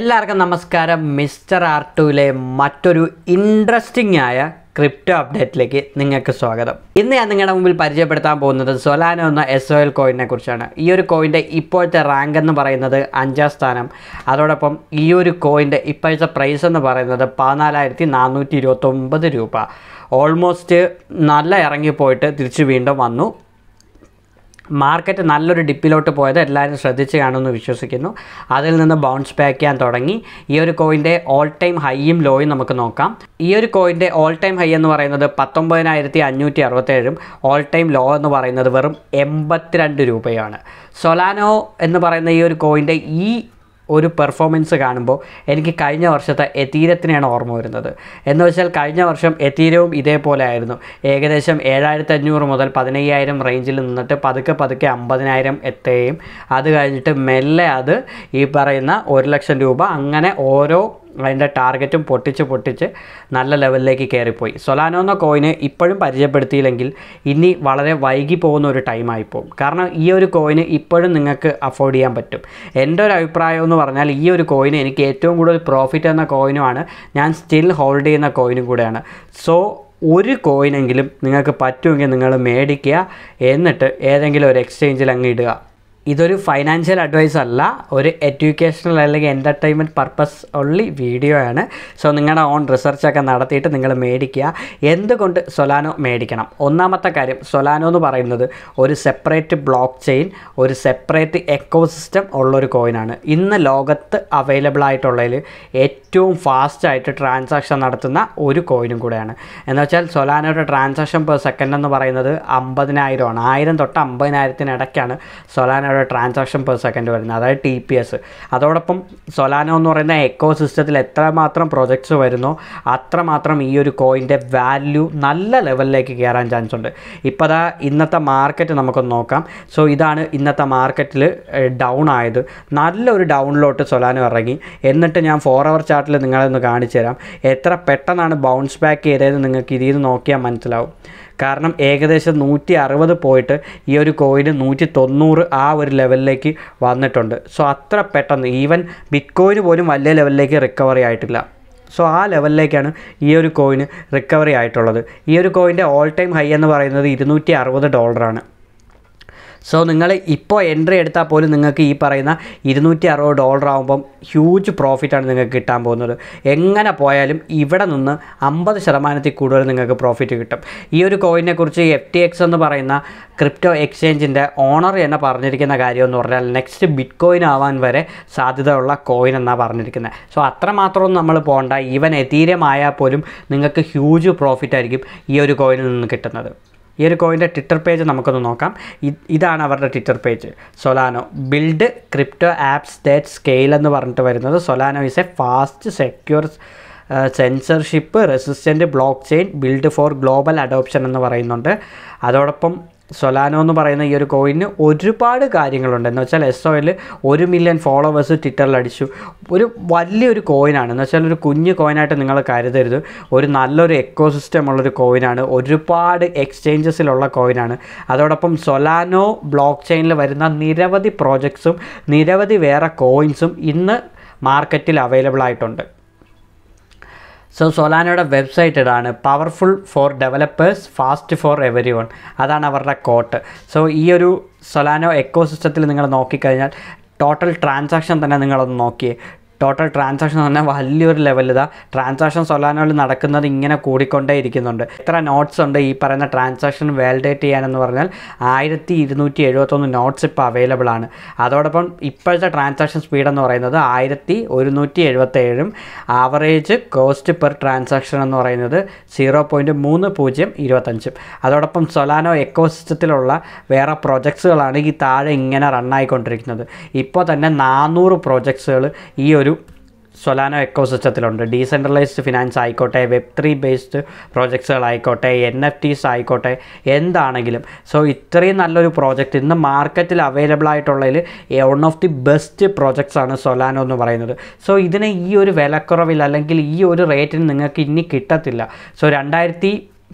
എല്ലാവർക്കും നമസ്കാരം mister R ടുവിലെ മറ്റൊരു ഇൻട്രസ്റ്റിംഗ് ആയ ക്രിപ്റ്റോ അപ്ഡേറ്റിലേക്ക് നിങ്ങൾക്ക് സ്വാഗതം ഇന്ന് ഞാൻ നിങ്ങളുടെ മുമ്പിൽ പരിചയപ്പെടുത്താൻ പോകുന്നത് സൊലാനോ എന്ന എസ് ഒ എൽ കോയിനെ കുറിച്ചാണ് ഈ ഒരു കോയിൻ്റെ ഇപ്പോഴത്തെ റാങ്ക് എന്ന് പറയുന്നത് അഞ്ചാം സ്ഥാനം അതോടൊപ്പം ഈ ഒരു കോയിൻ്റെ ഇപ്പോഴത്തെ പ്രൈസ് എന്ന് പറയുന്നത് പതിനാലായിരത്തി നാനൂറ്റി ഇരുപത്തൊമ്പത് രൂപ ഓൾമോസ്റ്റ് നല്ല ഇറങ്ങിപ്പോയിട്ട് തിരിച്ച് വീണ്ടും വന്നു മാർക്കറ്റ് നല്ലൊരു ഡിപ്പിലോട്ട് പോയത് എല്ലാവരും ശ്രദ്ധിച്ച് കാണുമെന്ന് വിശ്വസിക്കുന്നു അതിൽ നിന്ന് ബൗൺസ് ബാക്ക് ചെയ്യാൻ തുടങ്ങി ഈ ഒരു കോയിൻ്റെ ഓൾ ടൈം ഹൈയും ലോയും നമുക്ക് നോക്കാം ഈ ഒരു കോയിൻ്റെ ഓൾ ടൈം ഹൈ എന്ന് പറയുന്നത് പത്തൊമ്പതിനായിരത്തി അഞ്ഞൂറ്റി അറുപത്തേഴും ഓൾ ടൈം ലോ എന്ന് പറയുന്നത് വെറും എൺപത്തിരണ്ട് രൂപയാണ് സൊലാനോ എന്ന് പറയുന്ന ഈ ഒരു കോയിൻ്റെ ഈ ഒരു പെർഫോമൻസ് കാണുമ്പോൾ എനിക്ക് കഴിഞ്ഞ വർഷത്തെ എതീരത്തിനെയാണ് ഓർമ്മ വരുന്നത് എന്ന് വെച്ചാൽ കഴിഞ്ഞ വർഷം എതീരവും ഇതേപോലെ ആയിരുന്നു ഏകദേശം ഏഴായിരത്തി അഞ്ഞൂറ് മുതൽ പതിനയ്യായിരം റേഞ്ചിൽ നിന്നിട്ട് പതുക്കെ പതുക്കെ അമ്പതിനായിരം എത്തുകയും അത് കഴിഞ്ഞിട്ട് മെല്ലെ അത് ഈ പറയുന്ന ഒരു ലക്ഷം രൂപ അങ്ങനെ ഓരോ അതിൻ്റെ ടാർഗറ്റും പൊട്ടിച്ച് പൊട്ടിച്ച് നല്ല ലെവലിലേക്ക് കയറിപ്പോയി സൊലാനോ എന്ന കോയിന് ഇപ്പോഴും പരിചയപ്പെടുത്തിയില്ലെങ്കിൽ ഇനി വളരെ വൈകി പോകുന്ന ഒരു ടൈമായിപ്പോവും കാരണം ഈ ഒരു കോയിന് ഇപ്പോഴും നിങ്ങൾക്ക് അഫോർഡ് ചെയ്യാൻ പറ്റും എൻ്റെ ഒരു അഭിപ്രായം എന്ന് പറഞ്ഞാൽ ഈ ഒരു കോയിന് എനിക്ക് ഏറ്റവും കൂടുതൽ പ്രോഫിറ്റ് എന്ന കോയിനുമാണ് ഞാൻ സ്റ്റിൽ ഹോൾഡ് ചെയ്യുന്ന കോയിനും കൂടെയാണ് സോ ഒരു കോയിനെങ്കിലും നിങ്ങൾക്ക് പറ്റുമെങ്കിൽ നിങ്ങൾ മേടിക്കുക എന്നിട്ട് ഏതെങ്കിലും ഒരു എക്സ്ചേഞ്ചിൽ അങ്ങ് ഇടുക ഇതൊരു ഫൈനാൻഷ്യൽ അഡ്വൈസ് അല്ല ഒരു എഡ്യൂക്കേഷണൽ അല്ലെങ്കിൽ എൻ്റർടൈൻമെൻറ്റ് പർപ്പസ് ഉള്ളി വീഡിയോ ആണ് സോ നിങ്ങളുടെ ഓൺ റിസർച്ചൊക്കെ നടത്തിയിട്ട് നിങ്ങൾ മേടിക്കുക എന്തുകൊണ്ട് സൊലാനോ മേടിക്കണം ഒന്നാമത്തെ കാര്യം സൊലാനോ എന്ന് പറയുന്നത് ഒരു സെപ്പറേറ്റ് ബ്ലോക്ക് ചെയിൻ ഒരു സെപ്പറേറ്റ് എക്കോസിസ്റ്റം ഉള്ളൊരു കോയിനാണ് ഇന്ന് ലോകത്ത് അവൈലബിൾ ആയിട്ടുള്ളതിൽ ഏറ്റവും ഫാസ്റ്റായിട്ട് ട്രാൻസാക്ഷൻ നടത്തുന്ന ഒരു കോയിനും കൂടെയാണ് എന്ന് വെച്ചാൽ സൊലാനോയുടെ ട്രാൻസാക്ഷൻ പെർ സെക്കൻഡ് എന്ന് പറയുന്നത് അമ്പതിനായിരമാണ് ആയിരം തൊട്ട് അമ്പതിനായിരത്തിനിടയ്ക്കാണ് സൊലാനോയുടെ ട്രാൻസാക്ഷൻ പെർ സെക്കൻഡ് വരുന്നത് അതായത് ടി പി എസ് അതോടൊപ്പം സൊലാനോ എന്ന് പറയുന്ന എക്കോ സിസ്റ്റത്തിൽ എത്രമാത്രം പ്രൊജക്ട്സ് വരുന്നോ അത്രമാത്രം ഈ ഒരു കോയിൻ്റെ വാല്യൂ നല്ല ലെവലിലേക്ക് കയറാൻ ചാൻസ് ഉണ്ട് ഇപ്പോൾ ദാ ഇന്നത്തെ മാർക്കറ്റ് നമുക്കൊന്ന് നോക്കാം സോ ഇതാണ് ഇന്നത്തെ മാർക്കറ്റിൽ ഡൗൺ ആയത് നല്ലൊരു ഡൗണിലോട്ട് സൊലാനോ ഇറങ്ങി എന്നിട്ട് ഞാൻ ഫോർ അവർ ചാർട്ടിൽ നിങ്ങളൊന്ന് കാണിച്ചു തരാം എത്ര പെട്ടെന്നാണ് ബൗൺസ് ബാക്ക് ചെയ്തതെന്ന് നിങ്ങൾക്ക് ഇതിൽ നിന്ന് നോക്കിയാൽ മനസ്സിലാവും കാരണം ഏകദേശം നൂറ്റി അറുപത് പോയിട്ട് ഈ ഒരു കോയിന് നൂറ്റി തൊണ്ണൂറ് ആ ഒരു ലെവലിലേക്ക് വന്നിട്ടുണ്ട് സോ അത്ര പെട്ടെന്ന് ഈവൻ ബിറ്റ് കോയിന് പോലും വലിയ ലെവലിലേക്ക് റിക്കവറി ആയിട്ടില്ല സോ ആ ലെവലിലേക്കാണ് ഈ ഒരു കോയിന് റിക്കവറി ആയിട്ടുള്ളത് ഈ ഒരു കോയിൻ്റെ ഓൾ ടൈം ഹൈ എന്ന് പറയുന്നത് ഇരുന്നൂറ്റി അറുപത് ഡോളറാണ് സോ നിങ്ങൾ ഇപ്പോൾ എൻട്രി എടുത്താൽ പോലും നിങ്ങൾക്ക് ഈ പറയുന്ന ഇരുന്നൂറ്റി അറുപത് ഡോളർ ആകുമ്പം ഹ്യൂജ് പ്രോഫിറ്റാണ് നിങ്ങൾക്ക് കിട്ടാൻ പോകുന്നത് എങ്ങനെ പോയാലും ഇവിടെ നിന്ന് അമ്പത് ശതമാനത്തിൽ കൂടുതൽ നിങ്ങൾക്ക് പ്രോഫിറ്റ് കിട്ടും ഈ ഒരു കോയിനെ കുറിച്ച് എഫ് ടി എക്സ് എന്ന് പറയുന്ന ക്രിപ്റ്റോ എക്സ്ചേഞ്ചിൻ്റെ ഓണർ എന്നെ പറഞ്ഞിരിക്കുന്ന കാര്യം എന്ന് പറഞ്ഞാൽ നെക്സ്റ്റ് ബിറ്റ് കോയിൻ ആവാൻ വരെ സാധ്യതയുള്ള കോയിൻ എന്നാണ് പറഞ്ഞിരിക്കുന്നത് സോ അത്രമാത്രമൊന്നും നമ്മൾ പോകണ്ട ഈവൻ എതീരം ആയാൽ പോലും നിങ്ങൾക്ക് ഹ്യൂജ് പ്രോഫിറ്റ് ആയിരിക്കും ഈ ഒരു കോയിനിൽ നിന്ന് കിട്ടുന്നത് ഈ ഒരു കോയിൻ്റെ ട്വിറ്റർ പേജ് നമുക്കൊന്ന് നോക്കാം ഇ- ഇതാണ് അവരുടെ Twitter page Solana build crypto apps that scale എന്ന് പറഞ്ഞിട്ട് വരുന്നത് Solana is a fast secure censorship resistant blockchain build for global adoption എന്ന് പറയുന്നുണ്ട് അതോടൊപ്പം സൊലാനോ എന്ന് പറയുന്ന ഈ ഒരു കോയിന് ഒരുപാട് കാര്യങ്ങളുണ്ട് എന്ന് വെച്ചാൽ എസ് ഒയിൽ ഒരു മില്യൺ ഫോളോവേഴ്സ് ട്വിറ്ററിൽ അടിച്ചു ഒരു വലിയൊരു കോയിനാണ് എന്ന് വെച്ചാൽ ഒരു കുഞ്ഞു കോയിനായിട്ട് നിങ്ങൾ കരുതരുത് ഒരു നല്ലൊരു എക്കോസിസ്റ്റം ഉള്ളൊരു കോയിനാണ് ഒരുപാട് എക്സ്ചേഞ്ചസിലുള്ള കോയിനാണ് അതോടൊപ്പം സൊലാനോ ബ്ലോക്ക് ചെയിനിൽ വരുന്ന നിരവധി പ്രോജക്ട്സും നിരവധി വേറെ കോയിൻസും ഇന്ന് മാർക്കറ്റിൽ അവൈലബിൾ ആയിട്ടുണ്ട് സോ സൊലാനോയുടെ വെബ്സൈറ്റ് ഇതാണ് powerful for developers fast for everyone അതാണ് അവരുടെ കോട്ട് സോ ഈ ഒരു സൊലാനോ എക്കോ സിസ്റ്റത്തിൽ നിങ്ങൾ നോക്കിക്കഴിഞ്ഞാൽ ടോട്ടൽ ട്രാൻസാക്ഷൻ തന്നെ നിങ്ങളൊന്ന് നോക്കിയേ ടോട്ടൽ ട്രാൻസാക്ഷൻ തന്നെ വലിയൊരു ലെവലിൽ ഇതാ ട്രാൻസാക്ഷൻ സൊലാനോയിൽ നടക്കുന്നത് ഇങ്ങനെ കൂടിക്കൊണ്ടേ ഇരിക്കുന്നുണ്ട് എത്ര നോട്ട്സ് ഉണ്ട് ഈ പറയുന്ന ട്രാൻസാക്ഷൻ വാലിഡേറ്റ് ചെയ്യാനെന്ന് പറഞ്ഞാൽ ആയിരത്തി ഇരുന്നൂറ്റി എഴുപത്തൊന്ന് നോട്ട്സ് ഇപ്പോൾ അവൈലബിൾ ആണ് അതോടൊപ്പം ഇപ്പോഴത്തെ ട്രാൻസാക്ഷൻ സ്പീഡ് എന്ന് പറയുന്നത് ആയിരത്തി ഒരുന്നൂറ്റി എഴുപത്തേഴും ആവറേജ് കോസ്റ്റ് പെർ ട്രാൻസാക്ഷൻ എന്ന് പറയുന്നത് സീറോ പോയിൻറ്റ് മൂന്ന് പൂജ്യം ഇരുപത്തഞ്ചും അതോടൊപ്പം സൊലാനോ എക്കോ സിസ്റ്റത്തിലുള്ള വേറെ പ്രൊജക്ട്സുകളാണ് ഈ താഴെ ഇങ്ങനെ റണ്ണായിക്കൊണ്ടിരിക്കുന്നത് ഇപ്പോൾ തന്നെ നാനൂറ് പ്രൊജക്ട്സുകൾ ഈ ഒരു സൊലാനോ എക്കോ സിസ്റ്റത്തിലുണ്ട് ഡീസെൻട്രലൈസ്ഡ് ഫിനാൻസ് ആയിക്കോട്ടെ വെബ് ത്രീ ബേസ്ഡ് പ്രോജക്ട്സുകളായിക്കോട്ടെ എൻ എഫ് ടീസ് ആയിക്കോട്ടെ എന്താണെങ്കിലും സോ ഇത്രയും നല്ലൊരു പ്രോജക്റ്റ് ഇന്ന് മാർക്കറ്റിൽ അവൈലബിൾ ആയിട്ടുള്ളതിൽ one of the best projects ആണ് സൊലാനോ എന്ന് പറയുന്നത് സോ ഇതിന് ഈ ഒരു വിലക്കുറവിൽ അല്ലെങ്കിൽ ഈ ഒരു റേറ്റിന് നിങ്ങൾക്ക് ഇനി കിട്ടത്തില്ല സോ രണ്ടായിരത്തി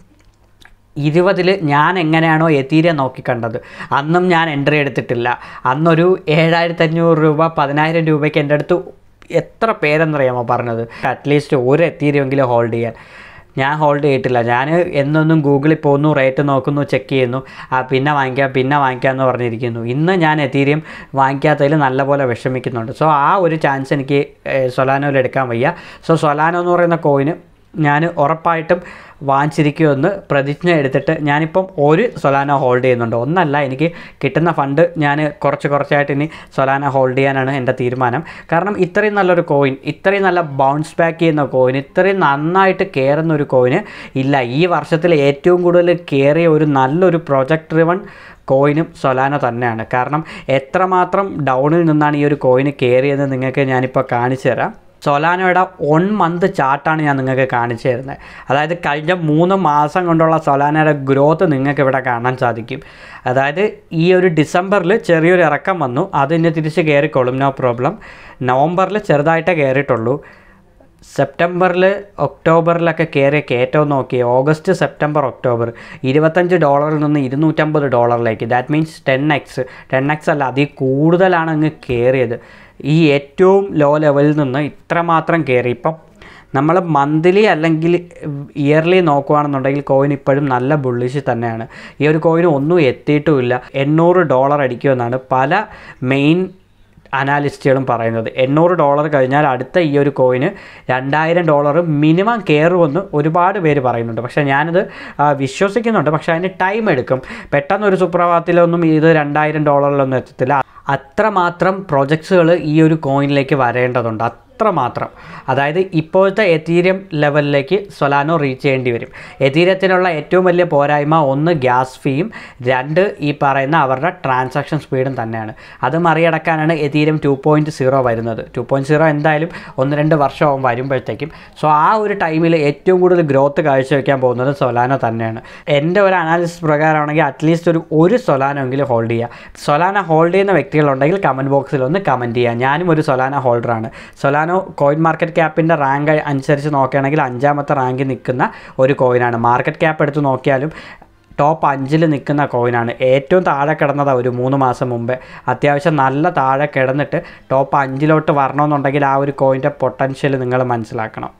ഇരുപതിൽ ഞാൻ എങ്ങനെയാണോ എത്തീരിയ നോക്കിക്കണ്ടത് അന്നും ഞാൻ എൻട്രി എടുത്തിട്ടില്ല അന്നൊരു ഏഴായിരത്തി അഞ്ഞൂറ് രൂപ പതിനായിരം രൂപയ്ക്ക് എൻ്റെ അടുത്ത് എത്ര പേരെന്നറിയാമോ പറഞ്ഞത് അറ്റ്ലീസ്റ്റ് ഒരു എത്തീരിയെങ്കിലും ഹോൾഡ് ചെയ്യാൻ ഞാൻ ഹോൾഡ് ചെയ്തിട്ടില്ല ഞാൻ എന്നൊന്നും ഗൂഗിളിൽ പോകുന്നു റേറ്റ് നോക്കുന്നു ചെക്ക് ചെയ്യുന്നു ആ പിന്നെ വാങ്ങിക്കാം പിന്നെ വാങ്ങിക്കാം എന്ന് പറഞ്ഞിരിക്കുന്നു ഇന്ന് ഞാൻ എത്തീരിയം വാങ്ങിക്കാത്തതിൽ നല്ലപോലെ വിഷമിക്കുന്നുണ്ട് സോ ആ ഒരു ചാൻസ് എനിക്ക് സൊലാനോയിൽ എടുക്കാൻ വയ്യ സോ സൊലാനോ എന്ന് പറയുന്ന കോയിന് ഞാൻ ഉറപ്പായിട്ടും വാങ്ങിച്ചിരിക്കുമെന്ന് പ്രതിജ്ഞ എടുത്തിട്ട് ഞാനിപ്പം ഒരു സൊലാന ഹോൾഡ് ചെയ്യുന്നുണ്ട് ഒന്നല്ല എനിക്ക് കിട്ടുന്ന ഫണ്ട് ഞാൻ കുറച്ച് കുറച്ചായിട്ട് ഇനി സൊലാന ഹോൾഡ് ചെയ്യാനാണ് എൻ്റെ തീരുമാനം കാരണം ഇത്രയും നല്ലൊരു കോയിൻ ഇത്രയും നല്ല ബൗൺസ് ബാക്ക് ചെയ്യുന്ന കോയിൻ ഇത്രയും നന്നായിട്ട് കയറുന്ന ഒരു കോയിന് ഇല്ല ഈ വർഷത്തിൽ ഏറ്റവും കൂടുതൽ കയറിയ ഒരു നല്ലൊരു പ്രൊജക്ട് റിവൺ കോയിനും സൊലാന തന്നെയാണ് കാരണം എത്രമാത്രം ഡൗണിൽ നിന്നാണ് ഈ ഒരു കോയിന് കയറിയതെന്ന് നിങ്ങൾക്ക് ഞാനിപ്പോൾ കാണിച്ചു തരാം സൊലാനോയുടെ വൺ മന്ത് ചാർട്ടാണ് ഞാൻ നിങ്ങൾക്ക് കാണിച്ചു തരുന്നത് അതായത് കഴിഞ്ഞ മൂന്ന് മാസം കൊണ്ടുള്ള സൊലാനയുടെ ഗ്രോത്ത് നിങ്ങൾക്ക് ഇവിടെ കാണാൻ സാധിക്കും അതായത് ഈ ഒരു ഡിസംബറിൽ ചെറിയൊരു ഇറക്കം വന്നു അതിന് തിരിച്ച് കയറിക്കോളും നോ പ്രോബ്ലം നവംബറിൽ ചെറുതായിട്ടേ കയറിയിട്ടുള്ളൂ സെപ്റ്റംബറിൽ ഒക്ടോബറിലൊക്കെ കയറിയ കയറ്റം നോക്കി ഓഗസ്റ്റ് സെപ്റ്റംബർ ഒക്ടോബർ ഇരുപത്തഞ്ച് ഡോളറിൽ നിന്ന് ഇരുന്നൂറ്റമ്പത് ഡോളറിലേക്ക് that means ten X ten X അല്ല അതിൽ കൂടുതലാണ് അങ്ങ് കയറിയത് ഈ ഏറ്റവും ലോ ലെവലിൽ നിന്ന് ഇത്രമാത്രം കയറി ഇപ്പം നമ്മൾ മന്ത്ലി അല്ലെങ്കിൽ ഇയർലി നോക്കുകയാണെന്നുണ്ടെങ്കിൽ കോയിൻ ഇപ്പോഴും നല്ല ബുള്ളിഷ് തന്നെയാണ് ഈ ഒരു കോയിന് ഒന്നും എത്തിയിട്ടുമില്ല എണ്ണൂറ് ഡോളർ അടിക്കുമെന്നാണ് പല മെയിൻ അനാലിസ്റ്റുകളും പറയുന്നത് എണ്ണൂറ് ഡോളർ കഴിഞ്ഞാൽ അടുത്ത ഈ ഒരു കോയിന് രണ്ടായിരം ഡോളർ മിനിമം കയറുമെന്ന് ഒരുപാട് പേര് പറയുന്നുണ്ട് പക്ഷേ ഞാനത് ആ, വിശ്വസിക്കുന്നുണ്ട് പക്ഷേ അതിന് ടൈം എടുക്കും പെട്ടെന്ന് ഒരു സുപ്രഭാതത്തിലൊന്നും ഇത് രണ്ടായിരം ഡോളറിലൊന്നും എത്തത്തില്ല അത്രമാത്രം പ്രൊജക്ട്സുകൾ ഈ ഒരു കോയിനിലേക്ക് വരേണ്ടതുണ്ട് അത്രമാത്രം അതായത് ഇപ്പോഴത്തെ എത്തീരിയം ലെവലിലേക്ക് സൊലാനോ റീച്ച് ചെയ്യേണ്ടി വരും എത്തീരിയത്തിനുള്ള ഏറ്റവും വലിയ പോരായ്മ ഒന്ന് ഗ്യാസ് ഫീയും രണ്ട് ഈ പറയുന്ന അവരുടെ ട്രാൻസാക്ഷൻ സ്പീഡും തന്നെയാണ് അത് മറികടക്കാനാണ് എത്തീരിയം ടു പോയിൻറ്റ് സീറോ വരുന്നത് ടു പോയിൻറ്റ് സീറോ എന്തായാലും ഒന്ന് രണ്ട് വർഷമാവും വരുമ്പോഴത്തേക്കും സോ ആ ഒരു ടൈമിൽ ഏറ്റവും കൂടുതൽ ഗ്രോത്ത് കാഴ്ചവെക്കാൻ പോകുന്നത് സൊലാനോ തന്നെയാണ് എൻ്റെ ഒരു അനാലിസിസ് പ്രകാരമാണെങ്കിൽ അറ്റ്ലീസ്റ്റ് ഒരു ഒരു സൊലാനോ എങ്കിലും ഹോൾഡ് ചെയ്യുക സൊലാന ഹോൾഡ് ചെയ്യുന്ന വ്യക്തികളുണ്ടെങ്കിൽ കമൻറ്റ് ബോക്സിൽ ഒന്ന് കമൻറ്റ് ചെയ്യുക ഞാനും ഒരു സൊലാന ഹോൾഡറാണ് സൊലാനോ കോയിൻ മാർക്കറ്റ് ക്യാപ്പിൻ്റെ റാങ്ക് അനുസരിച്ച് നോക്കുകയാണെങ്കിൽ അഞ്ചാമത്തെ റാങ്കിൽ നിൽക്കുന്ന ഒരു കോയിനാണ് മാർക്കറ്റ് ക്യാപ്പ് എടുത്ത് നോക്കിയാലും ടോപ്പ് അഞ്ചിൽ നിൽക്കുന്ന കോയിനാണ് ഏറ്റവും താഴെ കിടന്നതാണ് ഒരു മൂന്ന് മാസം മുമ്പേ അത്യാവശ്യം നല്ല താഴെ കിടന്നിട്ട് ടോപ്പ് അഞ്ചിലോട്ട് വരണമെന്നുണ്ടെങ്കിൽ ആ ഒരു കോയിൻ്റെ പൊട്ടൻഷ്യൽ നിങ്ങൾ മനസ്സിലാക്കണം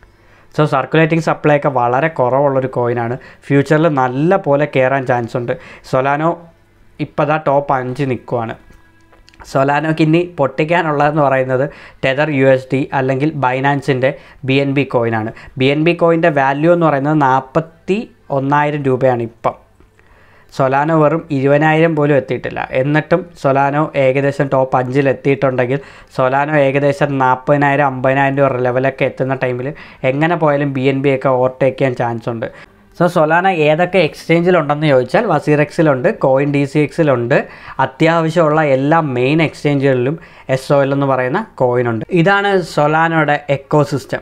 സോ സർക്കുലേറ്റിംഗ് സപ്ലൈ ഒക്കെ വളരെ കുറവുള്ളൊരു കോയിനാണ് ഫ്യൂച്ചറിൽ നല്ല പോലെ കയറാൻ ചാൻസ് ഉണ്ട് സൊലാനോ ഇപ്പോൾ ദാ ടോപ്പ് അഞ്ച് നിൽക്കുവാണ് സൊലാനോക്ക് ഇനി പൊട്ടിക്കാനുള്ളതെന്ന് പറയുന്നത് ടെതർ യു എസ് ഡി അല്ലെങ്കിൽ ബൈനാൻസിൻ്റെ ബി എൻ ബി കോയിനാണ് ബി എൻ ബി കോയിൻ്റെ വാല്യൂ എന്ന് പറയുന്നത് നാൽപ്പത്തി ഒന്നായിരം രൂപയാണ് ഇപ്പം സൊലാനോ വെറും ഇരുപതിനായിരം പോലും എത്തിയിട്ടില്ല എന്നിട്ടും സൊലാനോ ഏകദേശം ടോപ്പ് അഞ്ചിൽ എത്തിയിട്ടുണ്ടെങ്കിൽ സൊലാനോ ഏകദേശം നാൽപ്പതിനായിരം അമ്പതിനായിരം രൂപ ലെവലൊക്കെ എത്തുന്ന ടൈമിൽ എങ്ങനെ പോയാലും ബി എൻ ബി ഒക്കെ ഓവർടേക്ക് ചെയ്യാൻ ചാൻസ് ഉണ്ട് സോ സൊലാന ഏതൊക്കെ എക്സ്ചേഞ്ചിലുണ്ടെന്ന് ചോദിച്ചാൽ വസീറെക്സിലുണ്ട് കോയിൻ ഡി സി എക്സിലുണ്ട് അത്യാവശ്യമുള്ള എല്ലാ മെയിൻ എക്സ്ചേഞ്ചുകളിലും എസ് ഒ എൽ എന്ന് പറയുന്ന കോയിൻ ഉണ്ട് ഇതാണ് സൊലാനോയുടെ എക്കോ സിസ്റ്റം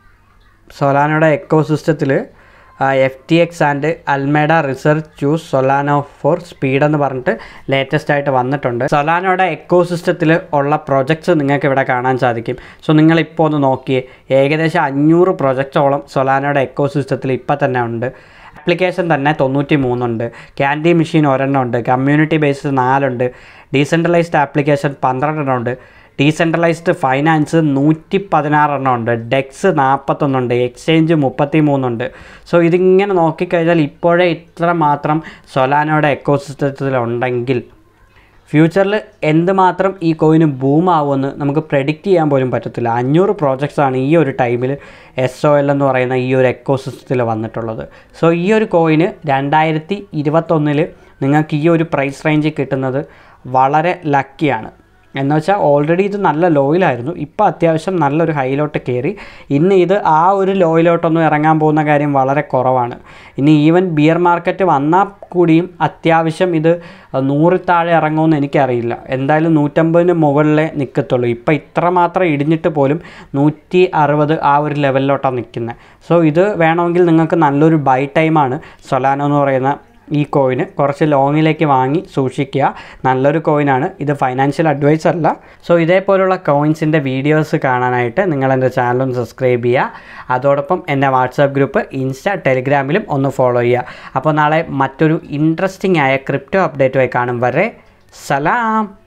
സൊലാനോയുടെ എക്കോ സിസ്റ്റത്തിൽ F T X and Alameda research choose Solana for speed എന്ന് പറഞ്ഞിട്ട് ലേറ്റസ്റ്റ് ആയിട്ട് വന്നിട്ടുണ്ട് സൊലാനോയുടെ എക്കോ സിസ്റ്റത്തിൽ ഉള്ള പ്രൊജക്ട്സ് നിങ്ങൾക്ക് ഇവിടെ കാണാൻ സാധിക്കും സോ നിങ്ങൾ ഇപ്പോൾ ഒന്ന് നോക്കിയേ ഏകദേശം അഞ്ഞൂറ് പ്രൊജക്റ്റോളം സൊലാനോയുടെ എക്കോ സിസ്റ്റത്തിൽ ഇപ്പം തന്നെ ഉണ്ട് ആപ്ലിക്കേഷൻ തന്നെ തൊണ്ണൂറ്റി മൂന്നുണ്ട് ക്യാൻഡി മെഷീൻ ഒരെണ്ണം ഉണ്ട് കമ്മ്യൂണിറ്റി ബേസ്ഡ് നാലുണ്ട് ഡീസെൻട്രലൈസ്ഡ് ആപ്ലിക്കേഷൻ പന്ത്രണ്ടെണ്ണം ഉണ്ട് ഡീസെൻട്രലൈസ്ഡ് ഫൈനാൻസ് നൂറ്റി പതിനാറെണ്ണം ഉണ്ട് ഡെക്സ് നാൽപ്പത്തൊന്നുണ്ട് എക്സ്ചേഞ്ച് മുപ്പത്തി മൂന്നുണ്ട് സോ ഇതിങ്ങനെ നോക്കിക്കഴിഞ്ഞാൽ ഇപ്പോഴേ ഇത്ര മാത്രം സൊലാനോയുടെ എക്കോസിസ്റ്റത്തിലുണ്ടെങ്കിൽ ഫ്യൂച്ചറിൽ എന്തുമാത്രം ഈ കോയിന് ബൂം ആവുമെന്ന് നമുക്ക് പ്രെഡിക്റ്റ് ചെയ്യാൻ പോലും പറ്റത്തില്ല അഞ്ഞൂറ് പ്രോജക്ട്സ് ആണ് ഈ ഒരു ടൈമിൽ എസ് ഒ എൽ എന്ന് പറയുന്ന ഈ ഒരു എക്കോസിസ്റ്റത്തിൽ വന്നിട്ടുള്ളത് സോ ഈ ഒരു കോയിന് രണ്ടായിരത്തി ഇരുപത്തൊന്നിൽ നിങ്ങൾക്ക് ഈ ഒരു പ്രൈസ് റേഞ്ചിൽ കിട്ടുന്നത് വളരെ ലക്കിയാണ് എന്ന് വെച്ചാൽ ഓൾറെഡി ഇത് നല്ല ലോയിലായിരുന്നു ഇപ്പോൾ അത്യാവശ്യം നല്ലൊരു ഹൈയിലോട്ട് കയറി ഇന്ന് ഇത് ആ ഒരു ലോയിലോട്ടൊന്നും ഇറങ്ങാൻ പോകുന്ന കാര്യം വളരെ കുറവാണ് ഇനി ഈവൻ ബിയർ മാർക്കറ്റ് വന്നാൽ കൂടിയും അത്യാവശ്യം ഇത് നൂറിൽ താഴെ ഇറങ്ങുമെന്ന് എനിക്കറിയില്ല എന്തായാലും നൂറ്റമ്പതിന് മുകളിലേ നിൽക്കത്തുള്ളൂ ഇപ്പോൾ ഇത്രമാത്രം ഇടിഞ്ഞിട്ട് പോലും നൂറ്റി അറുപത് ആ ഒരു ലെവലിലോട്ടാണ് നിൽക്കുന്നത് സോ ഇത് വേണമെങ്കിൽ നിങ്ങൾക്ക് നല്ലൊരു ബൈ ടൈമാണ് സൊലാനോ എന്ന് പറയുന്ന ഈ കോയിന് കുറച്ച് ലോങ്ങിലേക്ക് വാങ്ങി സൂക്ഷിക്കുക നല്ലൊരു കോയിനാണ് ഇത് ഫൈനാൻഷ്യൽ അഡ്വൈസ് അല്ല സോ ഇതേപോലുള്ള കോയിൻസിൻ്റെ വീഡിയോസ് കാണാനായിട്ട് നിങ്ങൾ എൻ്റെ ചാനലും സബ്സ്ക്രൈബ് ചെയ്യുക അതോടൊപ്പം എൻ്റെ വാട്സാപ്പ് ഗ്രൂപ്പ് ഇൻസ്റ്റ ടെലിഗ്രാമിലും ഒന്ന് ഫോളോ ചെയ്യുക അപ്പോൾ നാളെ മറ്റൊരു ഇൻട്രസ്റ്റിംഗ് ആയ ക്രിപ്റ്റോ അപ്ഡേറ്റുമായി കാണും വരെ സലാം